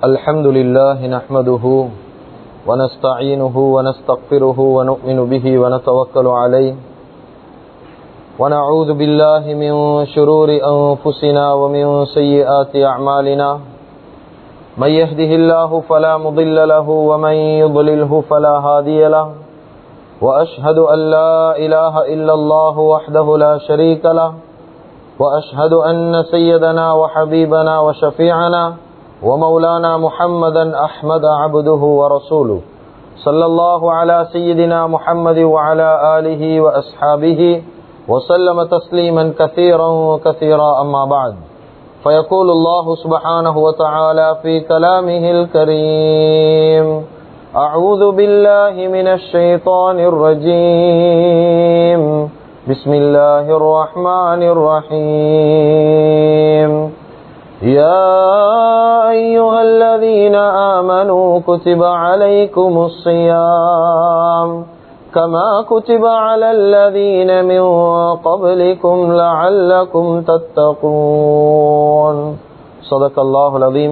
الحمد لله نحمده ونستعينه ونستغفره ونؤمن به ونتوكل عليه ونعوذ بالله من شرور أنفسنا ومن سيئات أعمالنا من يهده الله فلا مضل له ومن يضلله فلا هادي له وأشهد أن لا إله إلا الله وحده لا شريك له وأشهد أن سيدنا وحبيبنا وشفيعنا ومولانا محمدا أحمد عبده ورسوله صلى الله على سيدنا محمد وعلى آله وأصحابه وسلم تسليما كثيرا كثيرا أما بعد فيقول الله سبحانه وتعالى في كلامه الكريم أعوذ بالله من الشيطان الرجيم بسم الله الرحمن الرحيم يا أيها الذين آمنوا كتب عليكم الصيام كما كتب على الذين من قبلكم لعلكم تتقون صدق الله العظيم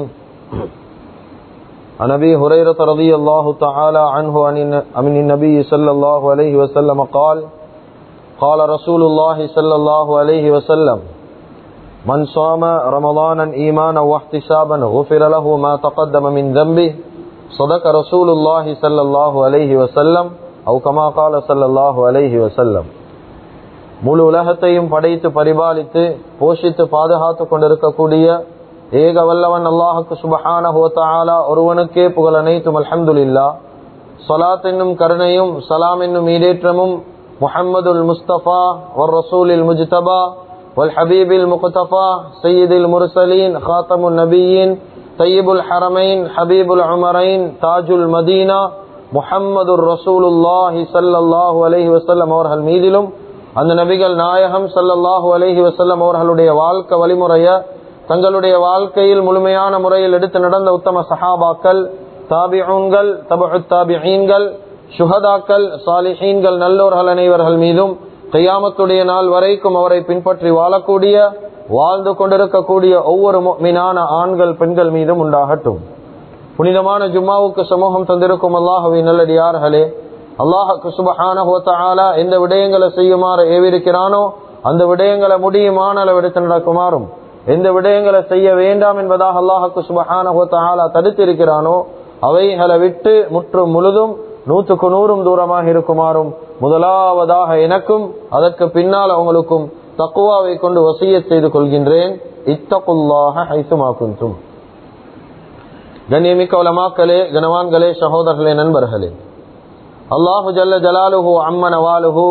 عن ابي هريره رضي الله تعالى عنه عن النبي صلى الله عليه وسلم قال قال رسول الله صلى الله عليه وسلم من صام رمضانا ايمانا واحتسابا غفر له ما تقدم من ذنبه صدق رسول الله صلى الله عليه وسلم او كما قال صلى الله عليه وسلم முழு உலகத்தையும் படைத்து பரிபாலித்து போஷித்து பாதுகாத்து கொண்டிருக்கக்கூடிய ஏக வல்லவன் அல்லாஹுக்கு சுபஹான ஹோத்தாலா ஒருவனுக்கே புகழ் அனைத்தும் அல்ஹம்துல்லா சொலாத் என்னும் கருணையும் சலாம் என்னும் ஈடேற்றமும் முஹம்மதுல் முஸ்தபா ஒரு ரசூலில் முஜ்தபா والحبيب المقتفى سيد المرسلين خاتم النبيين طيب الحرمين حبيب العمرين تاج المدينة محمد رسول الله صلى الله عليه وسلم அவர்கள் மீதிலும் அந்த நபிகள் நாயகம் சல்லல்லாஹு அலஹி வசல்லம் அவர்களுடைய வாழ்க்கை வழிமுறைய தங்களுடைய வாழ்க்கையில் முழுமையான முறையில் எடுத்து நடந்த உத்தம சஹாபாக்கள் தாபிஊன்கள் தபு தாபிஹீன்கள் சுஹதாக்கள் சாலிஹீன்கள் நல்லோர்கள் அனைவர்கள் மீதும் கையாமத்துடைய நாள் வரைக்கும் அவரை பின்பற்றி வாழக்கூடிய வாழ்ந்து கொண்டிருக்கக்கூடிய ஒவ்வொரு மீனான ஆண்கள் பெண்கள் மீதும் உண்டாகட்டும் புனிதமான ஜும்மாவுக்கு சமூகம் தந்திருக்கும் அல்லாஹவி நல்லடியார்களே அல்லாஹுக்கு சுபஹான ஹோத்தாலா எந்த விடயங்களை செய்யுமாறு ஏவிருக்கிறானோ அந்த விடயங்களை முடியுமான அளவெடுத்து நடக்குமாறும் எந்த விடயங்களை செய்ய வேண்டாம் என்பதாக அல்லாஹுக்கு சுபஹான ஹோத்தாலா தடுத்திருக்கிறானோ அவைகளை விட்டு முற்றும் முழுதும் நூற்றுக்கு நூறும் தூரமாக இருக்குமாறும் முதலாவதாக எனக்கும் அதற்கு பின்னால் அவங்களுக்கும் தக்குவாவை கொண்டு வசிய செய்து கொள்கின்றேன் இத்தகுல்லாக ஹைசுமாக்கும் கண்ணியமிக்க உலமாக்களே கனவான்களே சகோதரர்களே நண்பர்களே அல்லாஹு ஜல்ல ஜலாலுஹு அம்மன் அவாலுஹு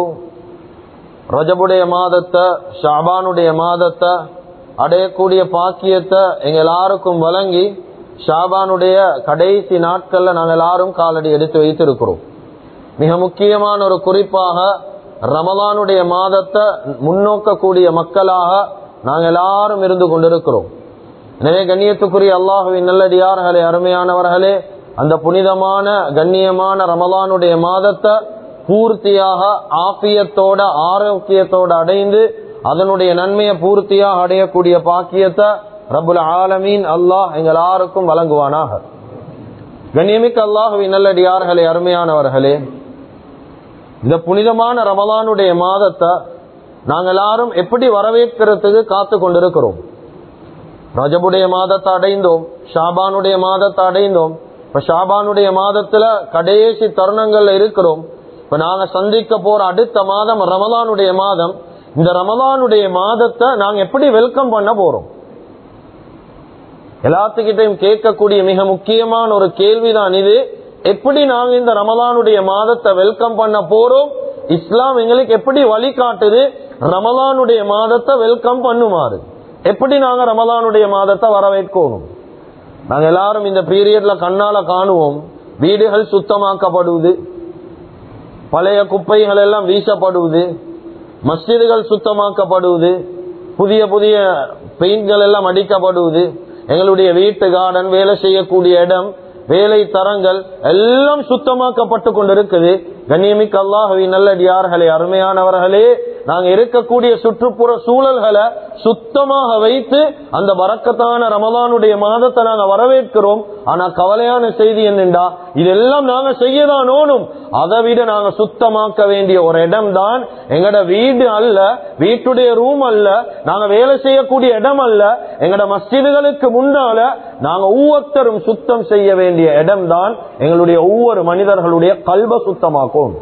ரஜபுடைய மாதத்தை ஷாபானுடைய மாதத்தை அடையக்கூடிய பாக்கியத்தை எங்க எல்லாருக்கும் வழங்கி ஷாபானுடைய கடைசி நாட்கள்ல நாங்கள் எல்லாரும் காலடி எடுத்து வைத்திருக்கிறோம் மிக முக்கியமான ஒரு குறிப்பாக ரமலானுடைய மாதத்தை முன்னோக்கக்கூடிய மக்களாக நாங்கள் எல்லாரும் இருந்து கொண்டிருக்கிறோம் எனவே கண்ணியத்துக்குரிய அல்லாஹுவின் நல்லடியார்களே அருமையானவர்களே அந்த புனிதமான கண்ணியமான ரமலானுடைய மாதத்தை பூர்த்தியாக ஆப்பியத்தோட ஆரோக்கியத்தோட அடைந்து அதனுடைய நன்மையை பூர்த்தியாக அடையக்கூடிய பாக்கியத்தை ரபுல் ஆலமீன் அல்லாஹ் எங்கள் யாருக்கும் வழங்குவானாக கண்ணியமிக்க அல்லாஹுவின் நல்லடியார்களே அருமையானவர்களே இந்த புனிதமான ரமலானுடைய மாதத்தை நாங்கள் எல்லாரும் எப்படி வரவேற்கிறதுக்கு காத்து கொண்டிருக்கிறோம் ரஜபுடைய மாதத்தை அடைந்தோம் ஷாபானுடைய மாதத்தை அடைந்தோம் இப்ப ஷாபானுடைய மாதத்துல கடைசி தருணங்கள்ல இருக்கிறோம் இப்ப நாங்க சந்திக்க போற அடுத்த மாதம் ரமலானுடைய மாதம் இந்த ரமலானுடைய மாதத்தை நாங்க எப்படி வெல்கம் பண்ண போறோம் எல்லாத்துக்கிட்டையும் கேட்கக்கூடிய மிக முக்கியமான ஒரு கேள்விதான் இது எப்படி நாங்க இந்த ரமலானுடைய மாதத்தை வெல்கம் பண்ண போறோம் இஸ்லாம் எங்களுக்கு எப்படி வழிகாட்டுது ரமலானுடைய மாதத்தை வெல்கம் பண்ணுமாறு எப்படி நாங்க ரமலானுடைய மாதத்தை வரவேற்கணும் நாங்க எல்லாரும் இந்த பீரியட்ல கண்ணால காணுவோம் வீடுகள் சுத்தமாக்கப்படுவது பழைய குப்பைகள் எல்லாம் வீசப்படுவது மஸ்ஜிதுகள் சுத்தமாக்கப்படுவது புதிய புதிய பெயிண்ட்கள் எல்லாம் அடிக்கப்படுவது எங்களுடைய வீட்டு கார்டன் வேலை செய்யக்கூடிய இடம் வேலை தரங்கள் எல்லாம் சுத்தமாக்கப்பட்டு கொண்டிருக்குது கண்ணியமிக்க அல்லாஹவி நல்லடியார்களே அருமையானவர்களே நாங்க இருக்கக்கூடிய சுற்றுப்புற சூழல்களை சுத்தமாக வைத்து அந்த வரக்கத்தான ரமலானுடைய மாதத்தை நாங்க வரவேற்கிறோம் ஆனா கவலையான செய்தி என்னென்றா இதெல்லாம் நாங்க செய்யதான் ஓணும் அதை விட நாங்க சுத்தமாக்க வேண்டிய ஒரு இடம் தான் எங்கட வீடு அல்ல வீட்டுடைய ரூம் அல்ல நாங்க வேலை செய்யக்கூடிய இடம் அல்ல எங்கட மஸ்ஜிதுகளுக்கு முன்னால நாங்க ஒவ்வொருத்தரும் சுத்தம் செய்ய வேண்டிய இடம் தான் எங்களுடைய ஒவ்வொரு மனிதர்களுடைய கல்வ சுத்தமாக்கும்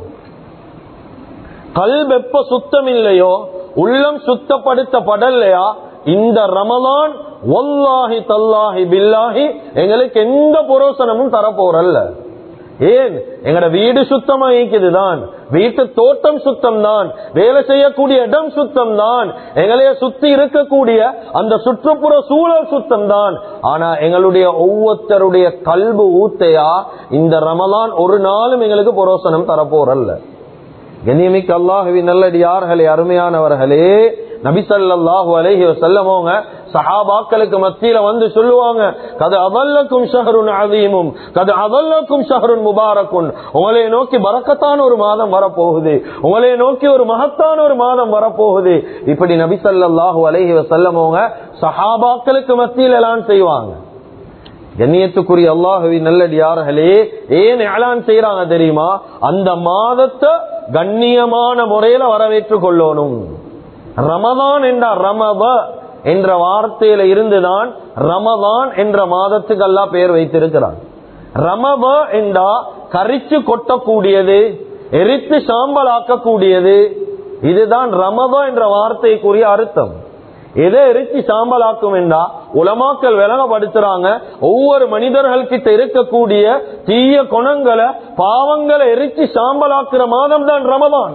கல்வ் எப்ப சுத்தம் இல்லையோ உள்ளம் சுத்தப்படுத்தப்படலையா இந்த ரமலான் ஒல்லாஹி தல்லாஹி பில்லாஹி எங்களுக்கு எந்த புரோசனமும் தரப்போறல்ல ஏன் எங்கட வீடு சுத்தமா இருக்குதுதான் வீட்டு தோட்டம் சுத்தம் தான் வேலை செய்யக்கூடிய இடம் சுத்தம் தான் எங்களைய சுத்தி இருக்கக்கூடிய அந்த சுற்றுப்புற சூழல் சுத்தம் தான் ஆனா எங்களுடைய ஒவ்வொருத்தருடைய கல்பு ஊத்தையா இந்த ரமலான் ஒரு நாளும் எங்களுக்கு புரோசனம் தரப்போறல்ல கண்ணியமிக்க அல்லாஹுவி நல்லடியார்களே அருமையானவர்களே நபிசல்லாஹு அலஹி வசல்லமோங்க சஹாபாக்களுக்கு மத்தியில வந்து சொல்லுவாங்க கது அதல்லக்கும் ஷஹருன் அதீமும் கது அதல்லக்கும் ஷஹருன் முபாரக்குன் உங்களை நோக்கி பறக்கத்தான ஒரு மாதம் வரப்போகுது உங்களை நோக்கி ஒரு மகத்தான ஒரு மாதம் வரப்போகுது இப்படி நபிசல்லாஹு அலஹி வசல்லமோங்க சஹாபாக்களுக்கு மத்தியில எல்லாம் செய்வாங்க கண்ணியத்துக்குரிய அல்லாஹுவி நல்லடியார்களே ஏன் ஏலான் செய்யறாங்க தெரியுமா அந்த மாதத்தை கண்ணியமான முறையில வரவேற்றுக் கொள்ளணும் ரமதான் என்ற ரமப என்ற வார்த்தையில இருந்துதான் ரமதான் என்ற மாதத்துக்கு எல்லாம் பெயர் வைத்திருக்கிறான் ரமப என்றா கரிச்சு கொட்டக்கூடியது எரித்து சாம்பலாக்கக்கூடியது இதுதான் ரமப என்ற வார்த்தைக்குரிய அர்த்தம் எதை எரிச்சு சாம்பலாக்கும் என்றா உலமாக்கள் விளங்கப்படுத்துறாங்க ஒவ்வொரு மனிதர்கள் கிட்ட இருக்கக்கூடிய தீய குணங்களை பாவங்களை எரிச்சு சாம்பலாக்குற மாதம் தான் ரமதான்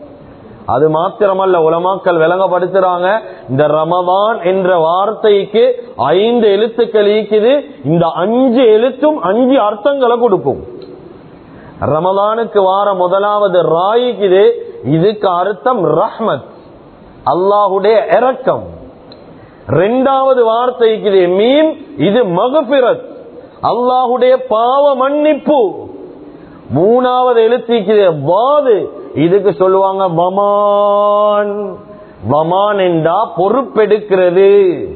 அது மாத்திரமல்ல உலமாக்கள் விளங்கப்படுத்துறாங்க இந்த ரமதான் என்ற வார்த்தைக்கு ஐந்து எழுத்துக்கள் ஈக்குது இந்த அஞ்சு எழுத்தும் அஞ்சு அர்த்தங்களை கொடுக்கும் ரமதானுக்கு வார முதலாவது ராயிக்குது இதுக்கு அர்த்தம் ரஹ்மத் அல்லாஹுடைய இரக்கம் ரெண்டாவது வார்த்தைக்கு மீன் இது மகுபிரத் அல்லாஹுடைய பாவ மன்னிப்பு மூணாவது எழுத்திக்கு வாது இதுக்கு சொல்லுவாங்க வமான் வமான் என்றா பொறுப்பெடுக்கிறது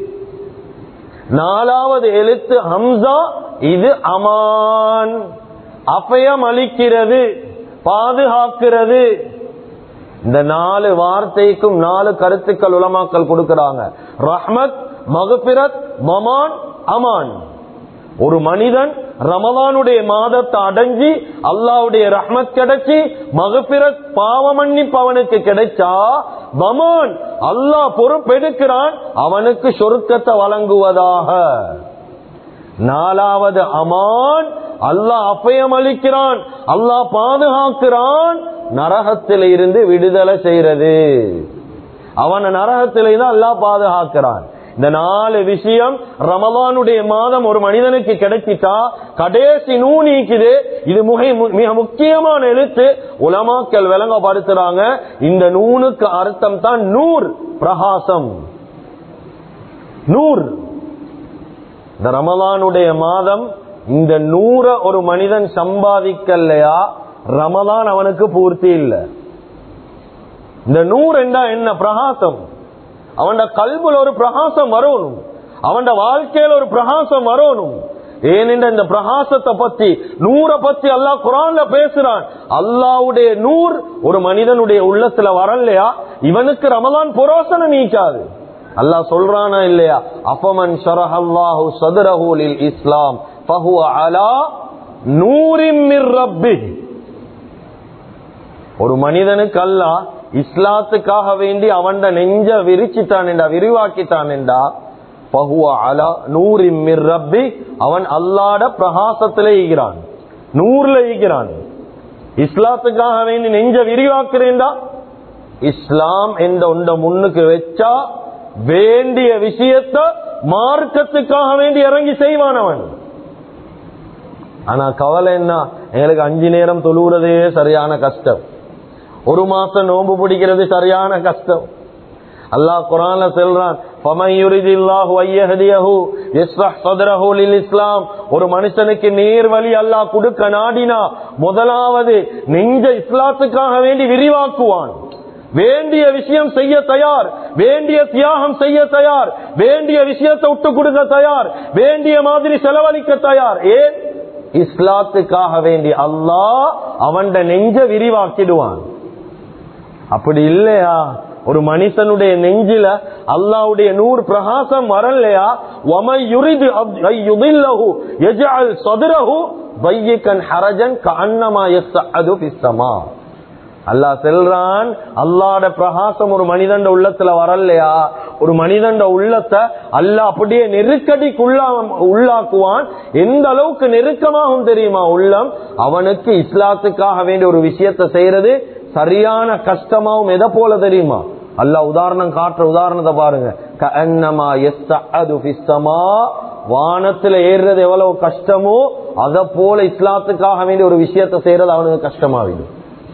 நாலாவது எழுத்து ஹம்சா இது அமான் அபயம் அளிக்கிறது பாதுகாக்கிறது இந்த நாலு வார்த்தைக்கும் நாலு கருத்துக்கள் உலமாக்கல் கொடுக்கிறாங்க ரஹ்மத் மகபிரத் மமான் அமான் ஒரு மனிதன் ரமலானுடைய மாதத்தை அடைஞ்சி அல்லாவுடைய ரஹ்மத் கிடைச்சி மகபிரத் பாவ மன்னிப்பு அவனுக்கு கிடைச்சா மமான் அல்லாஹ் பொறுப்பெடுக்கிறான் அவனுக்கு சொருக்கத்தை வழங்குவதாக நாலாவது அமான் அல்லாஹ் அப்பயம் அளிக்கிறான் அல்லாஹ் பாதுகாக்கிறான் நரகத்தில இருந்து விடுதலை செய்யறது அவன நரகத்திலே தான் அல்லாஹ் பாதுகாக்கிறான் இந்த நாலு விஷயம் ரமலானுடைய மாதம் ஒரு மனிதனுக்கு கிடைச்சிட்டா கடைசி நூ நீக்குது இது மிக முக்கியமான எழுத்து உலமாக்கல் விளங்கப்படுத்துறாங்க இந்த நூனுக்கு அர்த்தம் தான் நூர் பிரகாசம் நூர் இந்த ரமலானுடைய மாதம் இந்த நூற ஒரு மனிதன் சம்பாதிக்கலையா ரமலான் அவனுக்கு பூர்த்தி இல்லை இந்த நூறு என்றா என்ன பிரகாசம் அவன் கல்புல ஒரு பிரகாசம் வரணும் அவன் வாழ்க்கையில ஒரு பிரகாசம் வரணும் ஏனென்ற இந்த பிரகாசத்தை பத்தி நூற பத்தி அல்லாஹ் குரான்ல பேசுறான் அல்லாவுடைய நூர் ஒரு மனிதனுடைய உள்ளத்துல வரலையா இவனுக்கு ரமலான் புரோசனம் நீக்காது அல்லாஹ் சொல்றானா இல்லையா அப்பமன் ஷரஹல்லாஹு சதுரஹூலில் இஸ்லாம் ஃபஹுவ அலா நூரின் மிர் ரப்பிஹ் ஒரு மனிதனுக்கு அல்லா இஸ்லாத்துக்காக வேண்டி அவன் நெஞ்ச விரிச்சிட்டான் என்றா விரிவாக்கிட்டான் என்றா பகுவ அலா நூறி மிர் ரப்பி அவன் அல்லாட பிரகாசத்திலே ஈகிறான் நூறுல ஈகிறான் இஸ்லாத்துக்காக வேண்டி நெஞ்ச விரிவாக்குறேன்டா இஸ்லாம் என்ற ஒன்ற முன்னுக்கு வச்சா வேண்டிய விஷயத்த மார்க்கத்துக்காக வேண்டி இறங்கி செய்வான் அவன் ஆனா கவலை என்ன எங்களுக்கு அஞ்சு நேரம் தொழுகிறதே சரியான கஷ்டம் ஒரு மாசம் நோன்பு பிடிக்கிறது சரியான கஷ்டம் அல்லாஹ் குரான்ல சொல்றான் فَمَن يُرِدِ اللَّهُ أَن يَهْدِيَهُ يَشْرَحْ صَدْرَهُ لِلْإِسْلَامِ ஒரு மனுஷனுக்கு நேர் வழி அல்லாஹ் கொடுக்க நாடினா முதலாவது நெஞ்ச இஸ்லாத்துக்காக வேண்டி விரிவாக்குவான் வேண்டிய விஷயம் செய்ய தயார் வேண்டிய தியாகம் செய்ய தயார் வேண்டிய விஷயத்தை விட்டு கொடுக்க தயார் வேண்டிய மாதிரி செலவழிக்க தயார் ஏன் இஸ்லாத்துக்காக வேண்டி அல்லாஹ் அவன் நெஞ்ச விரிவாக்கிடுவான் அப்படி இல்லையா ஒரு மனுஷனுடைய நெஞ்சில அல்லாவுடைய நூறு பிரகாசம் வரலையா ஒமை யுரிது யுதில்லஹு யஜ்அல் சதுரஹு பையக்கன் ஹரஜன் கஅன்னமா யஸ்அது ஃபிஸ்ஸமா அல்லாஹ் செல்றான் அல்லாட பிரகாசம் ஒரு மனிதண்ட உள்ளத்துல வரலையா ஒரு மனிதண்ட உள்ளத்தை அல்லாஹ் அப்படியே நெருக்கடிக்குள்ளா உள்ளாக்குவான் எந்த அளவுக்கு நெருக்கமாகும் தெரியுமா உள்ளம் அவனுக்கு இஸ்லாத்துக்காக வேண்டிய ஒரு விஷயத்தை செய்யறது சரியான கஷ்டமாவும் எதை போல தெரியுமா அல்லாஹ் உதாரணம் காட்டுற உதாரணத்தை பாருங்க கஅன்னமா யஸ்அது ஃபிஸ்ஸமா வானத்துல ஏறுறது எவ்வளவு கஷ்டமோ அத போல இஸ்லாத்துக்காக வேண்டிய ஒரு விஷயத்தை செய்யறது அவனுக்கு கஷ்டமாவிடும்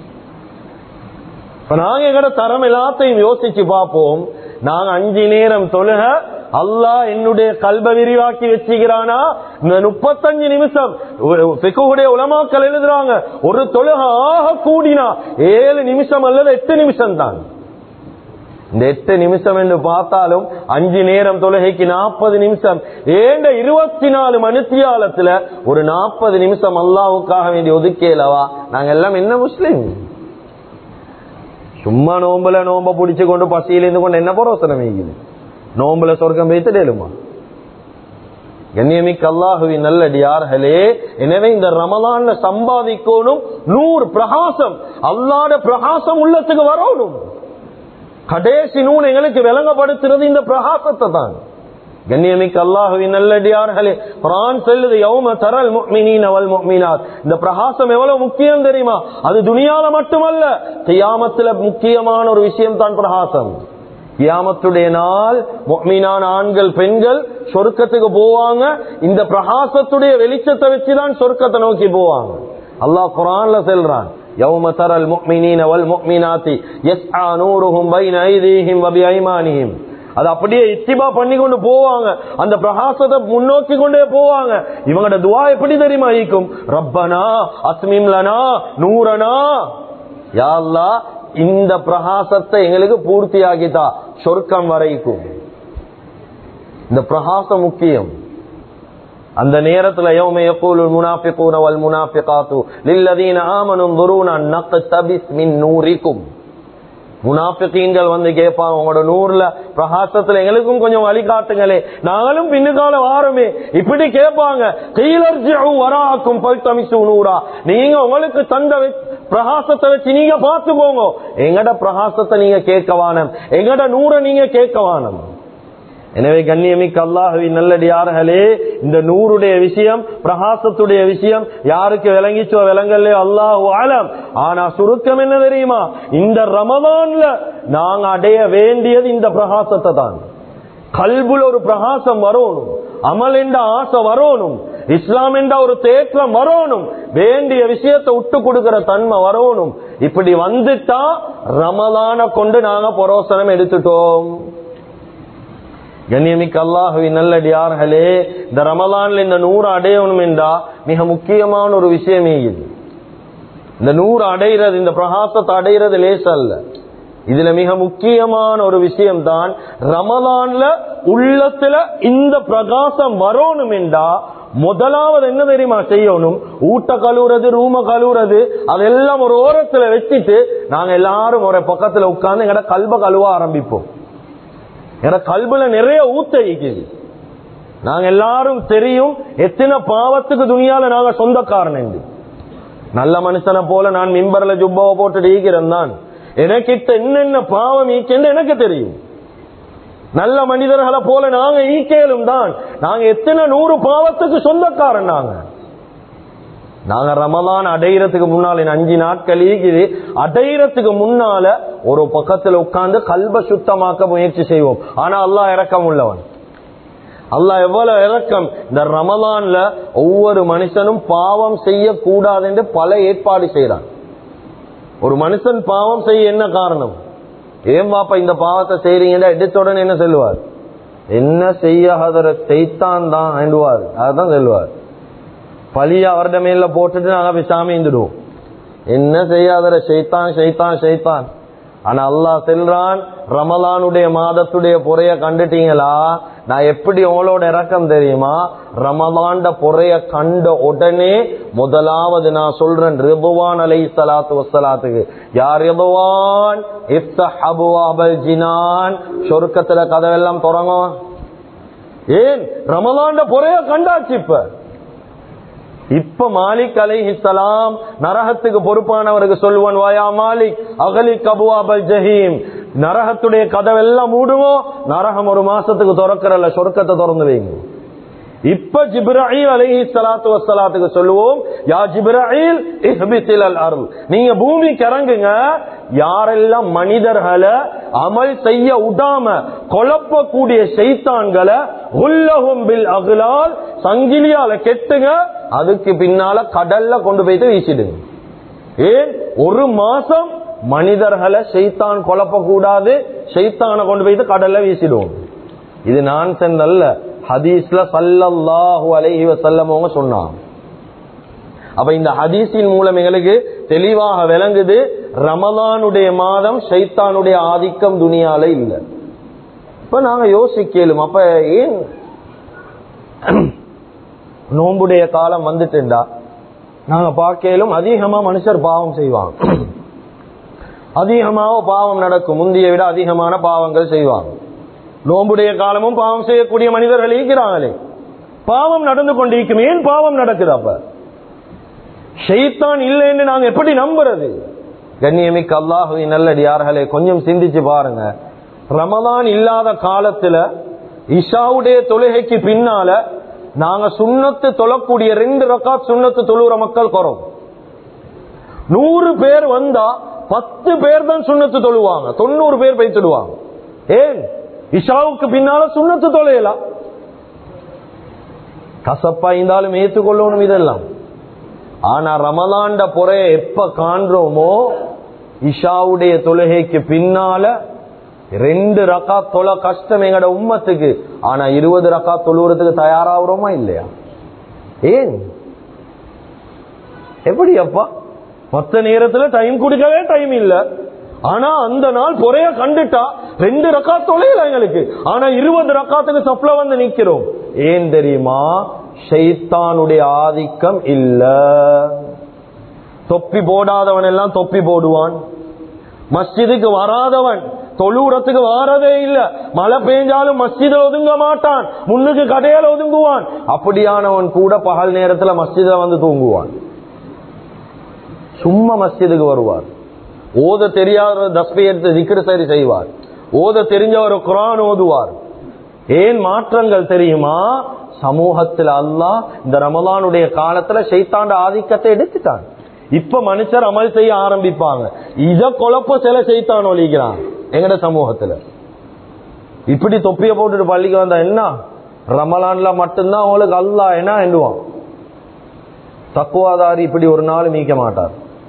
இப்ப நாங்க எங்கட தரம் எல்லாத்தையும் யோசிச்சு பார்ப்போம் நாங்க அஞ்சு நேரம் தொழுக அல்லாஹ் என்னுடைய கல்ப விரிவாக்கி வச்சுக்கிறானா இந்த முப்பத்தஞ்சு நிமிஷம் பிக்குடைய உலமாக்கள் எழுதுறாங்க ஒரு தொழுக ஆக கூடினா ஏழு நிமிஷம் அல்லது எட்டு நிமிஷம் தான் இந்த எட்டு நிமிஷம் என்று பார்த்தாலும் அஞ்சு நேரம் தொழுகைக்கு நாற்பது நிமிஷம் ஏண்ட இருபத்தி நாலு மணித்தியாலத்துல ஒரு நாற்பது நிமிஷம் அல்லாவுக்காக வேண்டி ஒதுக்கேலவா நாங்க எல்லாம் என்ன முஸ்லீம் சும்மா நோம்புல நோம்ப புடிச்சு கொண்டு பசியில இருந்து கொண்டு என்ன பரோசனம் வைக்குது நோம்புல சொர்க்கம் வைத்துடலுமா கண்ணியமிக்க அல்லாஹுவின் நல்லடியார்களே எனவே இந்த ரமலான்ல சம்பாதிக்கணும் நூறு பிரகாசம் அல்லாட பிரகாசம் உள்ளத்துக்கு வரணும் கடைசி நூல் எங்களுக்கு விளங்கப்படுத்துறது இந்த பிரகாசத்தை தான் கண்ணியமிக்க அல்லாஹுவின் நல்லடியார்களே குரான் செல்லுது யௌம தரல் முக்மினீன் அவல் முக்மினாத் இந்த பிரகாசம் எவ்வளவு முக்கியம் தெரியுமா அது துனியால மட்டுமல்ல கியாமத்துல முக்கியமான ஒரு விஷயம் தான் பிரகாசம் கியாமத்துடைய நாள் முக்மீனான ஆண்கள் பெண்கள் சொர்க்கத்துக்கு போவாங்க இந்த பிரகாசத்துடைய வெளிச்சத்தை வச்சுதான் சொர்க்கத்தை நோக்கி போவாங்க அல்லாஹ் குரான்ல செல்றான் يوم ترى المؤمنين والمؤمنات يسعى نورهم بين ايديهم وبايمانهم அது அப்படியே இத்திபா பண்ணி கொண்டு போவாங்க அந்த பிரகாசத்தை முன்னோக்கி கொண்டே போவாங்க இவங்களோட துவா எப்படி தெரியுமா ஈக்கும் ரப்பனா அஸ்மிம்லனா நூறனா யாழ்லா இந்த பிரகாசத்தை எங்களுக்கு பூர்த்தி ஆகிதா சொர்க்கம் வரைக்கும் இந்த பிரகாசம் முக்கியம் அந்த நேரத்துல யௌம யகூலு முனாஃபிகூன வல் முனாஃபிகாத்து லில்லதீன ஆமனு துரூனா நக்தபிஸ் மின் நூரிக்கும் முனாஃபிகீன்கள் வந்து கேட்பாங்க உங்களோட நூறுல பிரகாசத்துல எங்களுக்கும் கொஞ்சம் வழிகாட்டுங்களே நாங்களும் பின்னுக்கால வாரமே இப்படி கேட்பாங்க கீழர்ஜிஉ வராக்கும் பல்தமிசு நூறா நீங்க உங்களுக்கு தந்த பிரகாசத்தை வச்சு நீங்க பார்த்துக்கோங்க எங்கட பிரகாசத்தை நீங்க கேட்க வானம் எங்கட நூறை நீங்க கேட்க வானம் எனவே கண்ணியமிக்க அல்லாஹுவின் நல்லடியார்களே இந்த நூறுடைய விஷயம் பிரகாசத்துடைய விஷயம் யாருக்கு விளங்கிச்சோ விளங்கலையோ அல்லாஹு ஆலம் ஆனா சுருக்கம் என்ன தெரியுமா இந்த ரமதான்ல நாங்க அடைய வேண்டியது இந்த பிரகாசத்தை தான் கல்புல ஒரு பிரகாசம் வரணும் அமல் என்ற ஆசை வரணும் இஸ்லாம் என்ற ஒரு தேற்றம் வரணும் வேண்டிய விஷயத்தை விட்டு கொடுக்கிற தன்மை வரணும் இப்படி வந்துட்டா ரமலான கொண்டு நாங்க புரோசனம் எடுத்துட்டோம் கண்ணியமிக்க அல்லாஹுவின் நல்லடியார்களே இந்த ரமலான்ல இந்த நூறு அடையணும் என்றா மிக முக்கியமான ஒரு விஷயமே இது இந்த நூறு அடைகிறது இந்த பிரகாசத்தை அடைகிறது லேச அல்ல இதுல மிக முக்கியமான ஒரு விஷயம் தான் ரமலான்ல உள்ளத்துல இந்த பிரகாசம் வரணும் என்றா முதலாவது என்ன தெரியுமா செய்யணும் ஊட்ட கழுவுறது ரூம கழுவுறது அதெல்லாம் ஒரு ஓரத்துல வச்சுட்டு நாங்க எல்லாரும் ஒரு பக்கத்துல உட்கார்ந்து எங்கட கல்வ கழுவ ஆரம்பிப்போம் என கல்புல நிறைய ஊத்த இருக்குது நாங்க எல்லாரும் தெரியும் எத்தனை பாவத்துக்கு துணியால நாங்க சொந்தக்காரன் என்று நல்ல மனுஷனை போல நான் மிம்பர்ல ஜுப்பாவை போட்டு ஈக்கிறேன் தான் எனக்கிட்ட என்னென்ன பாவம் ஈக்கென்று எனக்கு தெரியும் நல்ல மனிதர்களை போல நாங்க ஈக்கேலும் தான் நாங்க எத்தனை நூறு பாவத்துக்கு சொந்தக்காரன் நாங்க நாங்க ரமலான் அடையிறதுக்கு முன்னால அஞ்சு நாட்கள் இருக்குது அடையிறதுக்கு முன்னால ஒரு பக்கத்துல உட்கார்ந்து கல்ப சுத்தமாக்க முயற்சி செய்வோம் ஆனா அல்லாஹ் இறக்கம் உள்ளவன் அல்லாஹ் எவ்வளவு இறக்கம் இந்த ரமலான்ல ஒவ்வொரு மனுஷனும் பாவம் செய்யக்கூடாது என்று பல ஏற்பாடு செய்யறான் ஒரு மனுஷன் பாவம் செய்ய என்ன காரணம் ஏன் பாப்பா இந்த பாவத்தை செய்றீங்கன்னா எடுத்தோடனே என்ன சொல்லுவார் என்ன செய்ய ஹதர செய்தான் தான் ஆண்டுவார் அதுதான் சொல்லுவார் பழிய அவர்ட மேல போட்டுட்டு நாங்க போய் சாமி இருந்துடுவோம் என்ன செய்யாதர ஷைத்தான் ஷைத்தான் ஷைத்தான் ஆனா அல்லாஹ் செல்றான் ரமலானுடைய மாதத்துடைய பொறைய கண்டுட்டீங்களா நான் எப்படி உங்களோட இறக்கம் தெரியுமா ரமலான்ட பொறைய கண்ட உடனே முதலாவது நான் சொல்றேன் ரிபுவான் அலை சலாத்து வசலாத்துக்கு யார் ரிபுவான் இப்தஹபுவாபல் ஜினான் சொர்க்கத்துல கதவெல்லாம் தொடங்கும் ஏன் ரமலான்ட பொறைய கண்டாச்சு இப்ப இப்ப மாலிக் அலைஹிஸ்ஸலாம் நரகத்துக்கு பொறுப்பானவருக்கு சொல்லுவான் வாயா மாலிக் அகலி கபுவாபல் ஜஹீம் நரகத்துடைய கதவெல்லாம் மூடுவோம் நரகம் ஒரு மாசத்துக்கு திறக்கிறல்ல சொர்க்கத்தை திறந்து வைங்க இப்ப ஜிப்ராஹில் அலைஹி ஸலாத்து வஸ்ஸலாத்துக்கு சொல்லுவோம் யா ஜிப்ராஹில் இஹ்பித்தில் அல் அருள் நீங்க பூமிக்கு இறங்குங்க யாரெல்லாம் மனிதர்களை அமல் செய்ய விடாம குழப்பக்கூடிய செய்தான்களை உள்ளகும் பில் அகலால் சங்கிலியால கெட்டுங்க அதுக்கு பின்னால கடல்ல கொண்டு போயிட்டு வீசிடுங்க ஏன் ஒரு மாசம் மனிதர்களை செய்தான் குழப்ப கூடாது செய்தான கொண்டு போயிட்டு கடல்ல வீசிடுவோம் இது நான் அல்ல ஹதீஸ்ல சல்லல்லாஹு அலைஹி வஸல்லம் அவங்க சொன்னாங்க அப்ப இந்த ஹதீஸின் மூலம் எங்களுக்கு தெளிவாக விளங்குது ரமலானுடைய மாதம் ஷைத்தானுடைய ஆதிக்கம் துணியால இல்ல இப்ப நாங்க யோசிக்கலும் அப்ப ஏன் நோம்புடைய காலம் வந்துட்டுண்டா நாங்க பார்க்கலும் அதிகமா மனுஷர் பாவம் செய்வாங்க அதிகமாக பாவம் நடக்கும் முந்தைய விட அதிகமான பாவங்கள் செய்வாங்க நோம்புடைய காலமும் பாவம் செய்யக்கூடிய மனிதர்கள் இருக்கிறாங்களே பாவம் நடந்து கொண்டிருக்கும் ஏன் பாவம் நடக்குது அப்ப ஷெய்தான் இல்லைன்னு நாங்க எப்படி நம்புறது கண்ணியமிக்க அல்லாஹுவின் நல்லடியார்களே கொஞ்சம் சிந்திச்சு பாருங்க ரமதான் இல்லாத காலத்துல இஷாவுடைய தொழுகைக்கு பின்னால நாங்க சுண்ணத்து தொழக்கூடிய ரெண்டு ரக்காத் சுண்ணத்து தொழுற மக்கள் குறவு நூறு பேர் வந்தா பத்து பேர் தான் சுண்ணத்து தொழுவாங்க தொண்ணூறு பேர் பைத்துடுவாங்க ஏன் இஷாவுக்கு பின்னால சுண்ணத்து தொலையலாம் கசப்பா இருந்தாலும் ஏத்துக்கொள்ளணும் இதெல்லாம் ஆனா ரமலாண்ட பொறைய எப்ப காண்றோமோ இஷாவுடைய தொழுகைக்கு பின்னால ரெண்டு ரக்கா தொலை கஷ்டம் எங்கட உம்மத்துக்கு ஆனா இருபது ரக்கா தொழுவுறதுக்கு தயாராகிறோமா இல்லையா ஏன் எப்படி அப்பா மத்த நேரத்துல டைம் கொடுக்கவே டைம் இல்ல ஆனா அந்த நாள் பொறைய கண்டுட்டா ரெண்டு ரக்கா தொலைல எங்களுக்கு ஆனா இருபது ரக்காத்துக்கு சப்ல வந்து நிக்கிறோம் ஏன் தெரியுமா ஷைத்தானுடைய ஆதிக்கம் இல்ல தொப்பி போடாதவன் எல்லாம் தொப்பி போடுவான் மஸ்ஜிதுக்கு வராதவன் தொழுறத்துக்கு வாரதே இல்ல மழை பெஞ்சாலும் மஸ்ஜித ஒதுங்க மாட்டான் முன்னுக்கு கடையில ஒதுங்குவான் அப்படியானவன் கூட பகல் நேரத்துல மஸ்ஜித வந்து தூங்குவான் சும்மா மஸ்ஜிதுக்கு வருவார் ஓத தெரியாத தஸ்பை எடுத்து திக்ரு சரி செய்வார் ஓத தெரிஞ்சவர் குரான் ஓதுவார் ஏன் மாற்றங்கள் தெரியுமா சமூகத்தில் அல்லாஹ் இந்த ரமலானுடைய காலத்துல சைத்தாண்ட ஆதிக்கத்தை எடுத்துட்டான் இப்ப மனுஷர் அமல் செய்ய ஆரம்பிப்பாங்க இத குழப்ப சில செய்தான் ஒழிக்கிறான் எங்கட சமூகத்துல இப்படி தொப்பிய போட்டுட்டு பள்ளிக்கு வந்தா என்ன ரமலான்ல மட்டும்தான் அவங்களுக்கு அல்லா என்ன எண்ணுவான் தக்குவாதாரி இப்படி ஒரு நாள் மீக்க மாட்டார்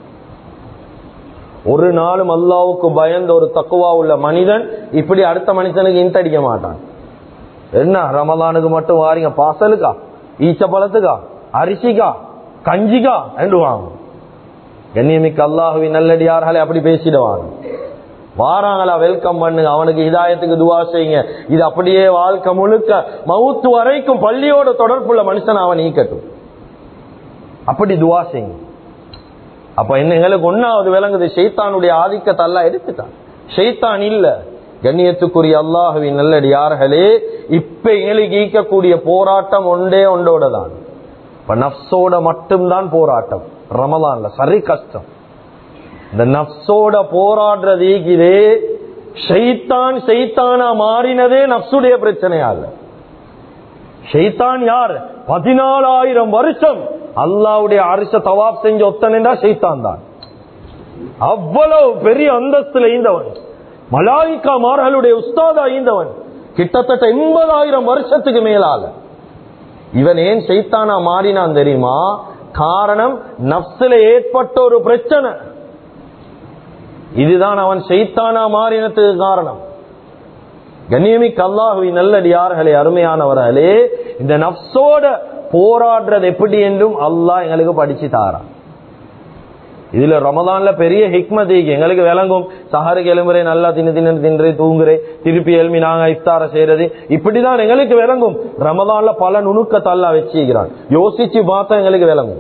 ஒரு நாளும் அல்லாவுக்கு பயந்த ஒரு தக்குவா உள்ள மனிதன் இப்படி அடுத்த மனுஷனுக்கு இன்தடிக்க மாட்டான் என்ன ரமலானுக்கு மட்டும் வாரிங்க பாசலுக்கா ஈச்ச பழத்துக்கா அரிசிக்கா கஞ்சிக்கா என்றுவாங்க கண்ணியமிக்க அல்லாஹுவி நல்லடியார்களே அப்படி பேசிடுவாங்க வாராங்களா வெல்கம் பண்ணுங்க அவனுக்கு இதாயத்துக்கு துவா செய்யுங்க இது அப்படியே வாழ்க்கை முழுக்க மவுத்து வரைக்கும் பள்ளியோட தொடர்புள்ள மனுஷன் அவன் நீக்கட்டும் அப்படி துவா செய்யுங்க அப்ப என்ன எங்களுக்கு ஒன்னாவது விளங்குது ஷெய்தானுடைய ஆதிக்கத்தை எல்லாம் எடுத்துட்டான் ஷெய்தான் இல்ல கண்ணியத்துக்குரிய அல்லாஹுவின் நல்லடியார்களே இப்ப எங்களுக்கு ஈக்கக்கூடிய போராட்டம் ஒன்றே ஒன்றோட தான் இப்ப நப்சோட மட்டும்தான் போராட்டம் ரமலான்ல சரி கஷ்டம் இந்த நப்சோட போராடுறது ஈக்குதே ஷைத்தான் ஷைத்தானா மாறினதே நப்சுடைய பிரச்சனையா இல்ல ஷைத்தான் யார் பதினாலாயிரம் வருஷம் அல்லாவுடைய அரிச தவாப் செஞ்ச ஒத்தனா ஷைத்தான் தான் அவ்வளவு பெரிய அந்தஸ்துல ஈந்தவன் மலாய்க்கா மார்களுடைய உஸ்தாதா ஈந்தவன் கிட்டத்தட்ட எண்பதாயிரம் வருஷத்துக்கு மேலால இவன் ஏன் சைத்தானா மாறினான் தெரியுமா காரணம் நப்சில ஏற்பட்ட ஒரு பிரச்சனை இதுதான் அவன் செய்தானா மாறினத்துக்கு காரணம் கண்ணியமிக்க அல்லாஹுவி நல்லடியார்களே அருமையானவர்களே இந்த நப்சோட போராடுறது எப்படி என்றும் அல்லாஹ் எங்களுக்கு படிச்சு தாரான் இதுல ரமதான்ல பெரிய ஹிக்மத் இருக்கு. எங்களுக்கு விளங்கும் சஹருக்கு எலும்புரை நல்லா தின்னு தின்னு தின்றே தூங்குறே திருப்பி எலும்பி நாங்க இஃப்தார செய்யறது இப்படிதான் எங்களுக்கு விளங்கும் ரமதான்ல பல நுணுக்கத்தை அல்லா வச்சுக்கிறான் யோசிச்சு பார்த்தா எங்களுக்கு விளங்கும்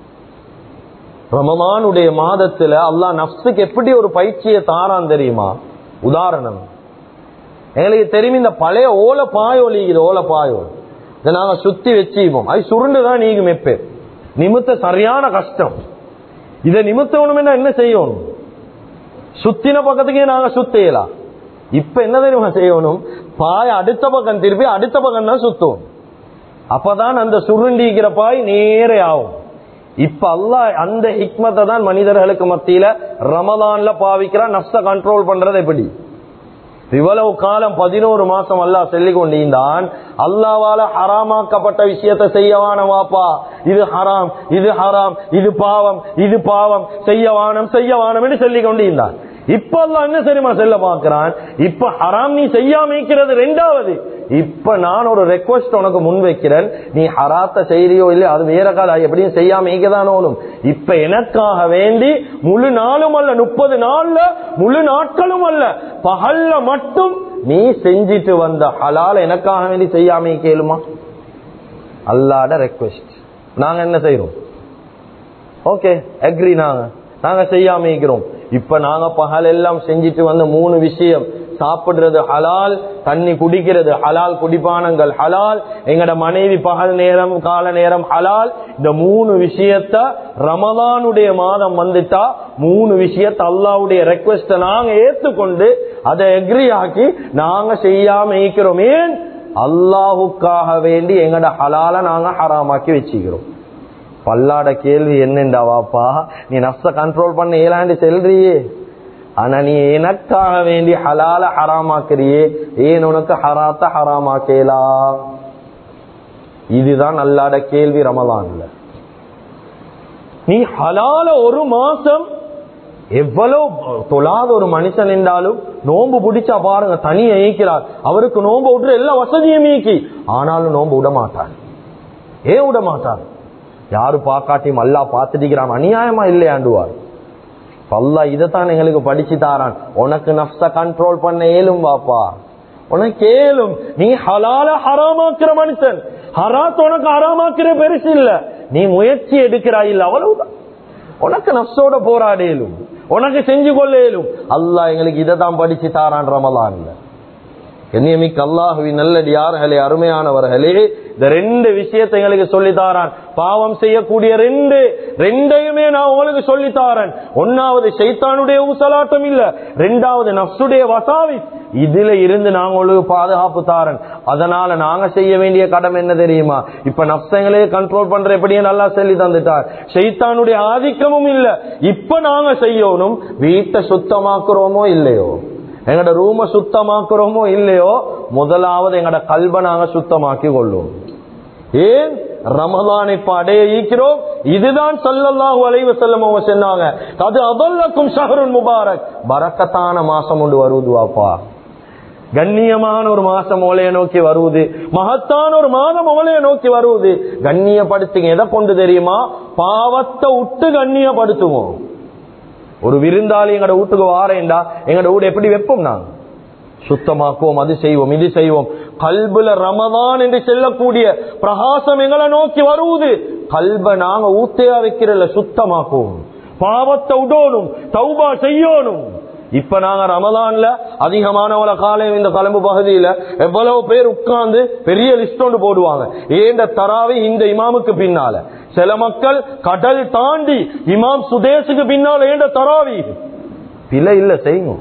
ரமதானுடைய மாதத்துல அல்லாஹ் நப்சுக்கு எப்படி ஒரு பயிற்சியை தாரான் தெரியுமா உதாரணம் எங்களுக்கு தெரியும் இந்த பழைய ஓலை பாயோலி இது ஓலை பாயோ இதை நாங்க சுத்தி வச்சுப்போம் அது சுருண்டுதான் நீங்கும் எப்பே நிமித்த சரியான கஷ்டம் இதை நிமித்தவனும் என்ன செய்யணும் சுத்தின பக்கத்துக்கே நாங்க சுத்தையலாம் இப்ப என்ன தெரியுமா செய்யணும் பாய அடுத்த பக்கம் திருப்பி அடுத்த பக்கம் தான் சுத்துவோம் அப்பதான் அந்த சுருண்டிக்கிற பாய் நேரே ஆகும் இப்ப அல்லாஹ் அந்த ஹிக்மத்தை தான் மனிதர்களுக்கு மத்தியில ரமதான்ல பாவிக்கிறான் நப்ச கண்ட்ரோல் பண்றது எப்படி இவ்வளவு காலம் பதினோரு மாசம் அல்லாஹ் சொல்லிக் கொண்டிருந்தான் அல்லாவால ஹராமாக்கப்பட்ட விஷயத்தை செய்யவான வாப்பா இது ஹராம் இது ஹராம் இது பாவம் இது பாவம் செய்யவானம் செய்யவானம் என்று சொல்லிக் கொண்டிருந்தான் இப்ப அல்லாஹ் என்ன தெரியுமா செல்ல பார்க்கிறான் இப்ப ஹராம் நீ செய்யாம இருக்கிறது ரெண்டாவது இப்ப நான் ஒரு ரெக்வஸ்ட் உனக்கு முன் வைக்கிறேன் நீ ஹராத்த செய்தியோ இல்லையோ அது வேற கால எப்படியும் செய்யாம இருக்கதானோனும் இப்ப எனக்காக வேண்டி முழு நாளும் அல்ல முப்பது நாள்ல முழு நாட்களும் அல்ல பகல்ல மட்டும் நீ செஞ்சிட்டு வந்த ஹலால எனக்காக வேண்டி செய்யாம கேளுமா அல்லாட ரெக்வெஸ்ட் நாங்க என்ன செய்யறோம் ஓகே அக்ரி நாங்க நாங்க செய்யாம இருக்கிறோம் இப்ப நாங்க பகல் எல்லாம் செஞ்சிட்டு வந்த மூணு விஷயம் சாப்பிடுறது ஹலால் தண்ணி குடிக்கிறது ஹலால் குடிப்பானங்கள் ஹலால் எங்கட மனைவி பகல் நேரம் கால நேரம் ஹலால் இந்த மூணு விஷயத்த ரமதானுடைய மாதம் வந்துட்டா மூணு விஷயத்த அல்லாவுடைய ரெக்வெஸ்ட நாங்க ஏத்துக்கொண்டு அதை எக்ரி ஆக்கி நாங்க செய்யாம இருக்கிறோம் ஏன் அல்லாஹுக்காக வேண்டி எங்கட ஹலால நாங்க ஹராமாக்கி வச்சுக்கிறோம் பல்லாட கேள்வி என்னண்டா வாப்பா நீ நப்ச கண்ட்ரோல் பண்ண ஏலாண்டு செல்றியே ஆனா நீ எனக்காக வேண்டி ஹலால ஹராமாக்குறியே ஏன் உனக்கு ஹராத்த ஹராமாக்கேலா இதுதான் அல்லாட கேள்வி ரமலான்ல நீ ஹலால ஒரு மாசம் எவ்வளவு தொழாத ஒரு மனுஷன் என்றாலும் நோன்பு பிடிச்சா பாருங்க தனியை இயக்கிறார் அவருக்கு நோன்பு விட்டு எல்லா வசதியும் இயக்கி ஆனாலும் நோன்பு விட மாட்டார் ஏன் விட மாட்டார் யாரு பாக்காட்டியும் அல்லா பார்த்துட்டிக்கிறான் அநியாயமா இல்லையாண்டுவார் பல்லா இதைத்தான் எங்களுக்கு படிச்சு தாரான் உனக்கு நப்ச கண்ட்ரோல் பண்ண ஏலும் வாப்பா உனக்கு ஏலும் நீ ஹலால ஹராமாக்குற மனுஷன் ஹராத் உனக்கு ஹராமாக்குற பெருசு இல்ல நீ முயற்சி எடுக்கிறாய் இல்ல அவ்வளவுதான் உனக்கு நப்சோட போராடேலும் உனக்கு செஞ்சு கொள்ள இயலும் அல்லாஹ் எங்களுக்கு இதை தான் படிச்சு தாரான் ரமலான்ல கண்ணியமிக்க அல்லாஹுவின் நல்லடியார்களே அருமையானவர்களே இந்த ரெண்டு விஷயத்தை எங்களுக்கு சொல்லித்தாரான் பாவம் செய்யக்கூடிய ரெண்டு ரெண்டையுமே நான் உங்களுக்கு சொல்லித்தாரன் ஒன்னாவது சைத்தானுடைய ஊசலாட்டம் இல்ல ரெண்டாவது நப்சுடைய வசாவி இதுல இருந்து நாங்க உங்களுக்கு பாதுகாப்பு தாரன் அதனால நாங்க செய்ய வேண்டிய கடமை என்ன தெரியுமா இப்ப நப்சங்களே கண்ட்ரோல் பண்ற எப்படியே நல்லா சொல்லி தந்துட்டார் சைத்தானுடைய ஆதிக்கமும் இல்ல இப்ப நாங்க செய்யணும் வீட்டை சுத்தமாக்குறோமோ இல்லையோ எங்கட ரூம சுத்தமாக்குறோமோ இல்லையோ முதலாவது எங்கட கல்வ நாங்க சுத்தமாக்கி கொள்ளும் ஏன் ரமதான் இப்ப அடைய ஈக்கிறோம் இதுதான் சல்லல்லாஹு அலைவ செல்லம் அவங்க சொன்னாங்க அது அதல்லக்கும் ஷஹருன் முபாரக் பரக்கத்தான மாசம் உண்டு வருவதுவாப்பா கண்ணியமான ஒரு மாசம் ஓலைய நோக்கி வருவது மகத்தான ஒரு மாதம் ஓலைய நோக்கி வருவது கண்ணியப்படுத்துங்க எதை கொண்டு தெரியுமா பாவத்தை விட்டு கண்ணியப்படுத்துவோம் ஒரு விருந்தாளி எங்கட வீட்டுக்கு வாரேண்டா எங்கட வீடு எப்படி வைப்போம் நாங்க சுத்தமாக்குவோம் அது செய்வோம் இது செய்வோம் கல்புல ரமதான் என்று செல்லக்கூடிய பிரகாசம் எங்களை நோக்கி வருவது கல்ப நாங்க ஊத்தையா வைக்கிறல சுத்தமாக்குவோம் பாவத்தை விடணும் தௌபா செய்யணும் இப்ப நாங்க ரமதான்ல அதிகமானவள காலையும் இந்த கலம்பு பகுதியில எவ்வளவு பேர் உட்கார்ந்து பெரிய லிஸ்ட் ஒன்று போடுவாங்க ஏண்ட தராவி இந்த இமாமுக்கு பின்னால சில மக்கள் கடல் தாண்டி இமாம் சுதேசுக்கு பின்னால ஏண்ட தராவி பிழை இல்ல செய்யும்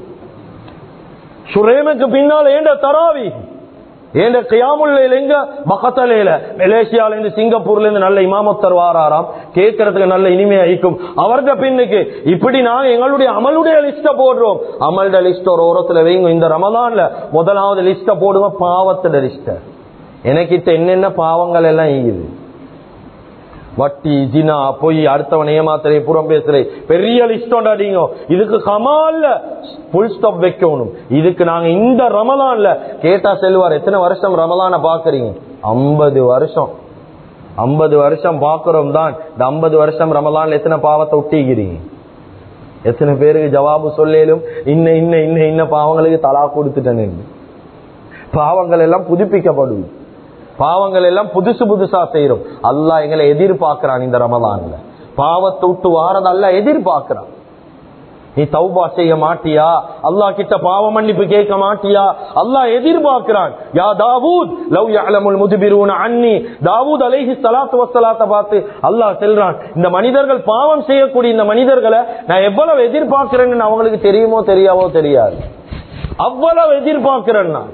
சுரேமுக்கு பின்னால ஏண்ட தராவி ஏண்ட கியாமுல்லையில எங்க பக்கத்தலையில மலேசியால இருந்து சிங்கப்பூர்ல இருந்து நல்ல இமாமத்தர் வாராராம் கேட்கறதுக்கு நல்ல இனிமையா இருக்கும் அவர்க பின்னுக்கு இப்படி நாங்க எங்களுடைய அமலுடைய லிஸ்ட போடுறோம் அமல்ட லிஸ்ட் ஒரு ஓரத்துல வைங்க இந்த ரமதான்ல முதலாவது லிஸ்ட போடுவோம் பாவத்தோட லிஸ்ட எனக்கிட்ட என்னென்ன பாவங்கள் எல்லாம் ஈகுது வட்டி ஜினா பொய் அடுத்தவன் ஏமாத்துறே புறம் பேசுறே பெரிய லிஸ்ட் அடிங்க இதுக்கு கமால்ல புல் ஸ்டாப் வைக்கணும் இதுக்கு நாங்க இந்த ரமலான்ல கேட்டா செல்வார் எத்தனை வருஷம் ரமலான பாக்குறீங்க ஐம்பது வருஷம் ஐம்பது வருஷம் பாக்குறோம் தான் இந்த ஐம்பது வருஷம் ரமலான்ல எத்தனை பாவத்தை ஒட்டிக்கிறீங்க எத்தனை பேருக்கு ஜவாபு சொல்லேலும் இன்ன இன்ன இன்ன இன்ன பாவங்களுக்கு தலா கொடுத்துட்டேன்னு பாவங்கள் எல்லாம் புதுப்பிக்கப்படும் பாவங்கள் எல்லாம் புதுசு புதுசா செய்யறோம் அல்லாஹ் எங்களை எதிர்பார்க்கிறான் இந்த ரமலான்ல பாவத்தை விட்டு வாரதல்ல எதிர்பார்க்கிறான் நீ தௌபா செய்ய மாட்டியா அல்லாஹ் கிட்ட பாவ மன்னிப்பு கேட்க மாட்டியா அல்லாஹ் எதிர்பார்க்கிறான் யா தாவூத் லவ் யஅலமுல் முதுபிரூன அன்னி தாவூத் அலைஹி ஸலாத்து வஸ்ஸலாத்த பார்த்து அல்லாஹ் சொல்றான் இந்த மனிதர்கள் பாவம் செய்யக்கூடிய இந்த மனிதர்களை நான் எவ்வளவு எதிர்பார்க்கிறேன்னு அவங்களுக்கு தெரியுமோ தெரியாவோ தெரியாது அவ்வளவு எதிர்பார்க்கிறேன் நான்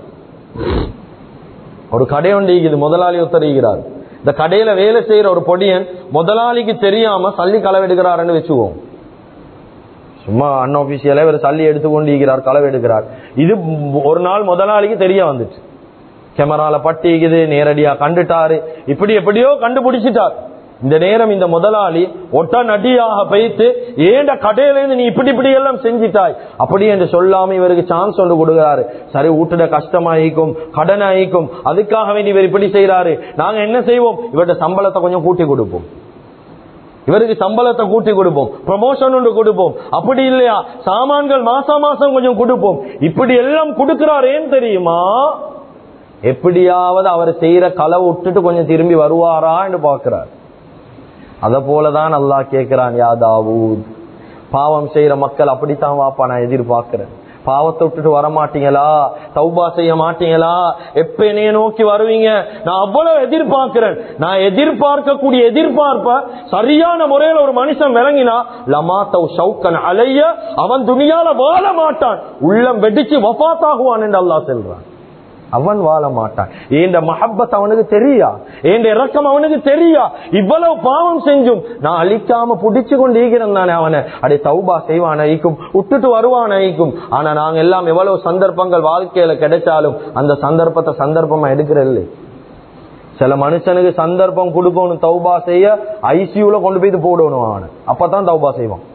ஒரு கடை ஒன்று இருக்குது முதலாளி ஒத்தருகிறார் இந்த கடையில வேலை செய்யற ஒரு பொடியன் முதலாளிக்கு தெரியாம சல்லி களவெடுக்கிறாருன்னு வச்சுக்குவோம் சும்மா அன்ஆபிஷியலா இவர் சல்லி எடுத்து கொண்டிருக்கிறார் களவு எடுக்கிறார் இது ஒரு நாள் முதலாளிக்கு தெரிய வந்துச்சு கேமரால பட்டிக்குது நேரடியா கண்டுட்டாரு இப்படி எப்படியோ கண்டுபிடிச்சிட்டார் இந்த நேரம் இந்த முதலாளி ஒட்ட நடியாக பைத்து ஏண்ட கடையில இருந்து நீ இப்படி இப்படி எல்லாம் செஞ்சிட்டாய் அப்படி என்று சொல்லாம இவருக்கு சான்ஸ் ஒன்று கொடுக்கிறாரு சரி வீட்டுட கஷ்டமாயிக்கும் கடன் ஆயிக்கும் அதுக்காக வேண்டி இவர் இப்படி செய்யறாரு நாங்க என்ன செய்வோம் இவர்கிட்ட சம்பளத்தை கொஞ்சம் கூட்டி கொடுப்போம் இவருக்கு சம்பளத்தை கூட்டி கொடுப்போம் ப்ரமோஷன் ஒன்று கொடுப்போம் அப்படி இல்லையா சாமான்கள் மாசம் மாசம் கொஞ்சம் கொடுப்போம் இப்படி எல்லாம் கொடுக்கிறார் ஏன் தெரியுமா எப்படியாவது அவர் செய்யற களவு விட்டுட்டு கொஞ்சம் திரும்பி வருவாரா என்று பார்க்கிறார் அத போலதான் அல்லாஹ் கேட்கிறான் யா தாவூத் பாவம் செய்யற மக்கள் அப்படித்தான் வாப்பா நான் எதிர்பார்க்கிறேன் பாவத்தை விட்டுட்டு வர மாட்டீங்களா தௌபா செய்ய மாட்டீங்களா எப்ப என்னைய நோக்கி வருவீங்க நான் அவ்வளவு எதிர்பார்க்கிறேன் நான் எதிர்பார்க்கக்கூடிய எதிர்பார்ப்ப சரியான முறையில ஒரு மனுஷன் விளங்கினா லமா தௌ ஷவுக்கன் அலைய அவன் துணியால வாழ மாட்டான் உள்ளம் வெடிச்சு வபாத்தாகுவான் என்று அல்லாஹ் சொல்றான் அவன் வாழ மாட்டான் ஏண்ட மஹப்பத் அவனுக்கு தெரியா ஏண்ட இறக்கம் அவனுக்கு தெரியா இவ்வளவு பாவம் செஞ்சும் நான் அழிக்காம புடிச்சு கொண்டு ஈகிறேன் தானே அவனை அடே தௌபா செய்வான் ஐக்கும் விட்டுட்டு வருவான் ஐக்கும் ஆனா நாங்க எல்லாம் எவ்வளவு சந்தர்ப்பங்கள் வாழ்க்கையில கிடைச்சாலும் அந்த சந்தர்ப்பத்தை சந்தர்ப்பமா எடுக்கிறதில்லை சில மனுஷனுக்கு சந்தர்ப்பம் கொடுக்கணும் தௌபா செய்ய ஐசியூல கொண்டு போய் போடணும் அவனை அப்பதான் தௌபா செய்வான்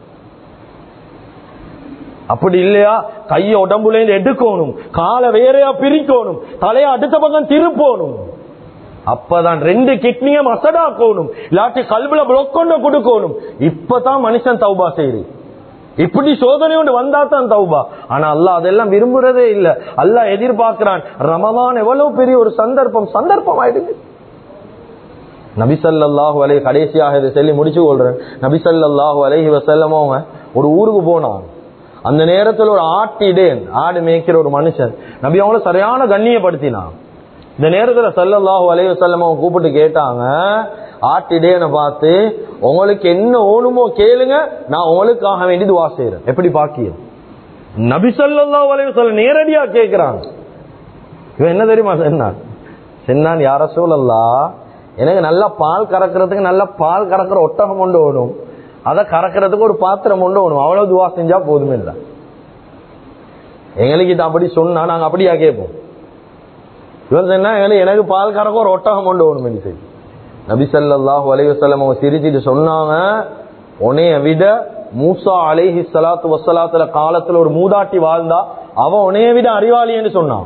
அப்படி இல்லையா கைய உடம்புல இருந்து எடுக்கணும் காலை வேறையா பிரிக்கணும் தலைய அடுத்த பக்கம் திருப்பணும் அப்பதான் ரெண்டு கிட்னிய மசடாக்கணும் இல்லாட்டி கல்வில புளொக் கொண்டு கொடுக்கணும் இப்பதான் மனுஷன் தௌபா செய்யுது இப்படி சோதனை ஒன்று வந்தா தான் தௌபா ஆனா அல்லாஹ் அதெல்லாம் விரும்புறதே இல்ல அல்லாஹ் எதிர்பார்க்கிறான் ரமதான் எவ்வளவு பெரிய ஒரு சந்தர்ப்பம் சந்தர்ப்பம் ஆயிடுது நபிசல்லாஹு அலை கடைசியாக இதை சொல்லி முடிச்சு கொள்றேன் நபிசல்லாஹு அலைஹி வசல்லமோங்க ஒரு ஊருக்கு போனான் அந்த நேரத்தில் ஒரு ஆட்டிடேன் ஆடு மேய்க்கிற ஒரு மனுஷன் நபி அவங்கள சரியான கண்ணியப்படுத்தினான் இந்த நேரத்துல சல்லல்லாஹு அலைஹி வஸல்லம் அவங்க கூப்பிட்டு கேட்டாங்க ஆட்டிடேனை பார்த்து உங்களுக்கு என்ன ஓணுமோ கேளுங்க நான் உங்களுக்காக வேண்டி துவா செய்யறேன் எப்படி பாக்கியம் நபி ஸல்லல்லாஹு அலைஹி வஸல்லம் நேரடியா கேக்குறாங்க இவன் என்ன தெரியுமா சொன்னான் சொன்னான் யார சூழல்லா எனக்கு நல்ல பால் கறக்கிறதுக்கு நல்ல பால் கறக்கிற ஒட்டகம் கொண்டு ஓடும் அதை கறக்கிறதுக்கு ஒரு பாத்திரம் கொண்டு ஓடும் அவ்வளவு துவா செஞ்சா போதுமே இல்ல எங்களுக்கு இது அப்படி சொன்னா நாங்க அப்படியா கேட்போம் இவன் சொன்னா எங்களுக்கு எனக்கு பால் கறக்க ஒரு ஒட்டகம் கொண்டு ஓடும் சரி நபி ஸல்லல்லாஹு அலைஹி வஸல்லம் அவங்க சிரிச்சிட்டு சொன்னாங்க உன்னைய விட மூசா அலைஹி ஸலாத்து வஸ்ஸலாத்துல காலத்துல ஒரு மூதாட்டி வாழ்ந்தா அவன் உன்னைய விட அறிவாளின்னு சொன்னான்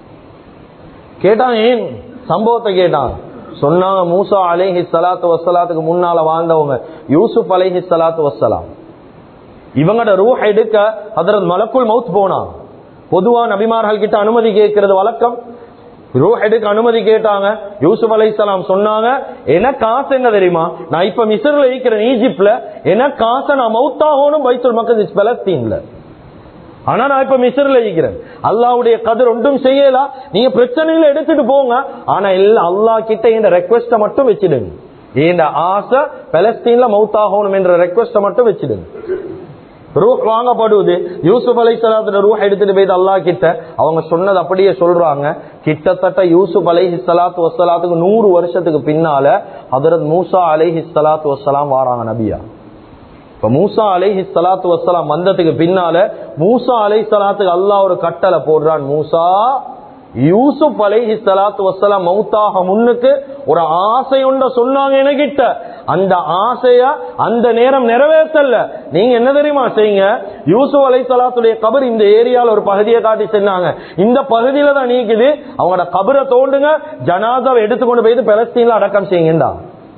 கேட்டான் ஏன் சம்பவத்தை கேட்டான் சொன்னாங்க மூசா அலைஹி ஸலாத்து வஸ்ஸலாத்துக்கு முன்னால வாழ்ந்தவங்க யூசுப் அலைஹி ஸலாத்து வஸ்ஸலாம் இவங்கட ரூஹ் எடுக்க ஹதரத் மலக்குல் மவுத் போனான் பொதுவா நபிமார்கள் கிட்ட அனுமதி கேட்கிறது வழக்கம் ரூஹ் எடுக்க அனுமதி கேட்டாங்க யூசுப் அலைஹிஸ்ஸலாம் சொன்னாங்க எனக்கு ஆசை என்ன தெரியுமா நான் இப்ப மிஸ்ர்ல இருக்கிறேன் ஈஜிப்ட்ல எனக்கு ஆசை நான் மவுத்தாகணும் பைத்துல் மக்கள் பலஸ்தீன்ல ஆனா நான் இப்ப மிஸ்ர்ல இருக்கிறேன் அல்லாவுடைய கதிர் ஒன்றும் செய்யல நீங்க பிரச்சனையில எடுத்துட்டு போங்க ஆனா இல்ல அல்லாஹ் கிட்ட இந்த ரெக்வெஸ்ட மட்டும் வச்சிடுங்க இந்த ஆசை பலஸ்தீன்ல மவுத்தாகணும் என்ற ரெக்வெஸ்ட மட்டும் வச்சிடுங்க ரூஹ் வாங்கப்படுவது யூசுப் அலை சலாத்துல ரூஹ் எடுத்துட்டு போய் அல்லாஹ் கிட்ட அவங்க சொன்னது அப்படியே சொல்றாங்க கிட்டத்தட்ட யூசுப் அலைஹி சலாத்து வசலாத்துக்கு நூறு வருஷத்துக்கு பின்னால ஹதரத் மூசா அலைஹி சலாத்து வசலாம் வாராங்க நபியா இப்ப மூசா அலைஹி சலாத்து வசலாம் வந்ததுக்கு பின்னால மூசா அலை சலாத்துக்கு அல்லாஹ் ஒரு கட்டளை போடுறான் மூசா யூசுப் அலைஹி ஸலாத்து வஸ்ஸலாம் மௌத்தாக முன்னுக்கு ஒரு ஆசை ஒன்ற சொன்னாங்க எனக்கிட்ட அந்த ஆசைய அந்த நேரம் நிறைவேற்றல நீங்க என்ன தெரியுமா செய்யுங்க யூசுப் அலை சலாத்துடைய கபர் இந்த ஏரியால ஒரு பகுதியை காட்டி சொன்னாங்க இந்த பகுதியில தான் நீக்குது அவங்களோட கபரை தோண்டுங்க ஜனாதாவை எடுத்துக்கொண்டு போய் பெலஸ்தீன்ல அடக்கம் செய்யுங்கடா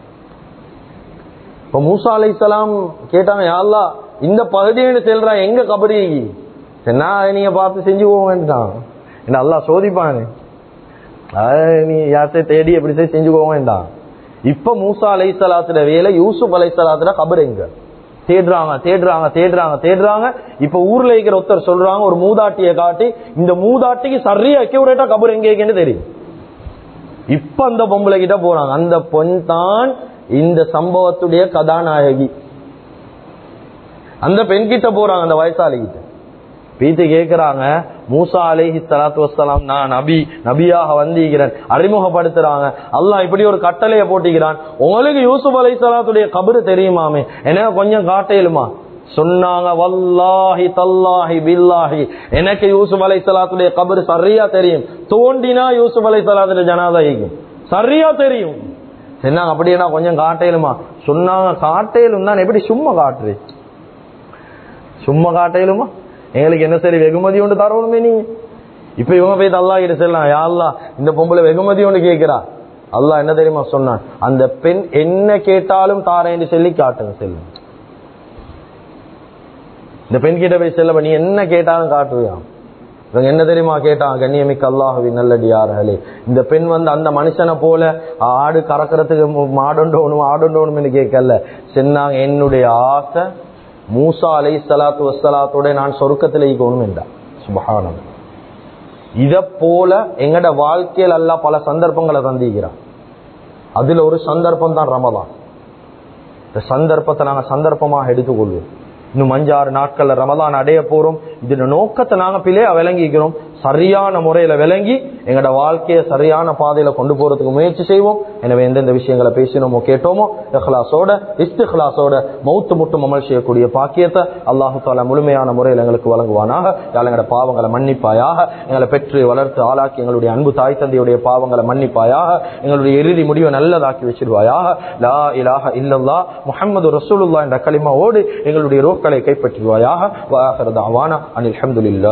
இப்ப மூசா அலை சலாம் கேட்டாங்க யாழ்லா இந்த பகுதின்னு செல்றா எங்க கபரி என்ன நீங்க பார்த்து செஞ்சு போக வேண்டாம் என்ன அல்லாஹ் சோதிப்பாங்க அது நீ யார்கிட்ட தேடி எப்படி செய்ய செஞ்சு போக வேண்டாம் இப்ப மூசா அலை சலாத்துல வேலை யூசுப் அலை சலாத்துல கபர் எங்க தேடுறாங்க தேடுறாங்க தேடுறாங்க தேடுறாங்க இப்ப ஊர்ல இருக்கிற ஒருத்தர் சொல்றாங்க ஒரு மூதாட்டியை காட்டி இந்த மூதாட்டிக்கு சரியா அக்யூரேட்டா கபர் எங்க இருக்குன்னு தெரியும் இப்ப அந்த பொம்பளை கிட்ட போறாங்க அந்த பொன் தான் இந்த சம்பவத்துடைய கதாநாயகி அந்த பெண் கிட்ட போறாங்க அந்த வயசாளி கிட்ட பீத்து கேக்குறாங்க மூசா அலைஹி சலாத்து வசலாம் நான் நபி நபியாக வந்திருக்கிறேன் அறிமுகப்படுத்துறாங்க அல்லாஹ் இப்படி ஒரு கட்டளைய போட்டிக்கிறான் உங்களுக்கு யூசுப் அலை சலாத்துடைய கபரு தெரியுமாமே எனக்கு கொஞ்சம் காட்டையிலுமா சொன்னாங்க வல்லாஹி தல்லாஹி பில்லாஹி எனக்கு யூசுப் அலை சலாத்துடைய கபரு சரியா தெரியும் தோண்டினா யூசுப் அலை சலாத்துடைய ஜனாதகிக்கும் சரியா தெரியும் சொன்னாங்க அப்படின்னா கொஞ்சம் காட்டையிலுமா சொன்னாங்க காட்டையிலும் தான் எப்படி சும்மா காட்டுரு சும்மா காட்டையிலுமா எங்களுக்கு என்ன சரி வெகுமதி ஒன்று தரணுமே நீ இப்ப இவங்க போய் அல்லா கிட்ட செல்லாம் யா அல்லா இந்த பொம்பளை வெகுமதி ஒன்று கேட்கிறா அல்லாஹ் என்ன தெரியுமா சொன்னான் அந்த பெண் என்ன கேட்டாலும் தாரேன்னு சொல்லி காட்டுங்க செல்லும் இந்த பெண் கிட்ட போய் செல்ல நீ என்ன கேட்டாலும் காட்டுவியாம் இவங்க என்ன தெரியுமா கேட்டாங்க கண்ணியமிக்க அல்லாஹுவின் நல்லடியார்களே இந்த பெண் வந்து அந்த மனுஷனை போல ஆடு கறக்கிறதுக்கு மாடுண்டோணும் ஆடுண்டோணும்னு கேட்கல சொன்னாங்க என்னுடைய ஆசை மூசா அலை சலாத்து வசலாத்தோட நான் சொருக்கத்தில் ஈக்கணும் என்றார் சுபகானம் இத போல எங்கட வாழ்க்கையில் அல்ல பல சந்தர்ப்பங்களை தந்திக்கிறான் அதுல ஒரு சந்தர்ப்பம் தான் ரமதான் இந்த சந்தர்ப்பத்தை நாங்க சந்தர்ப்பமாக எடுத்துக்கொள்வோம் இன்னும் அஞ்சாறு நாட்கள்ல ரமதான் அடைய போறோம் இதுல நோக்கத்தை நாங்க பிள்ளையா விளங்கிக்கிறோம் சரியான முறையில விளங்கி எங்களோட வாழ்க்கையை சரியான பாதையில கொண்டு போறதுக்கு முயற்சி செய்வோம் எனவே எந்தெந்த விஷயங்களை பேசினோமோ கேட்டோமோ இஹ்லாஸோட இஸ்திஹ்லாஸோட மௌத்து முட்டும் அமல் செய்யக்கூடிய பாக்கியத்தை அல்லாஹு தாலா முழுமையான முறையில் எங்களுக்கு வழங்குவானாக யாழ் எங்களோட பாவங்களை மன்னிப்பாயாக எங்களை பெற்று வளர்த்து ஆளாக்கி எங்களுடைய அன்பு தாய் தந்தையுடைய பாவங்களை மன்னிப்பாயாக எங்களுடைய இறுதி முடிவை நல்லதாக்கி வச்சிருவாயாக லா இலாஹ இல்லல்லா முஹம்மது ரசூலுல்லா என்ற களிமாவோடு எங்களுடைய ரோக்களை கைப்பற்றுவாயாக வாஹர் தாவானா அனில் அஹமதுல்லா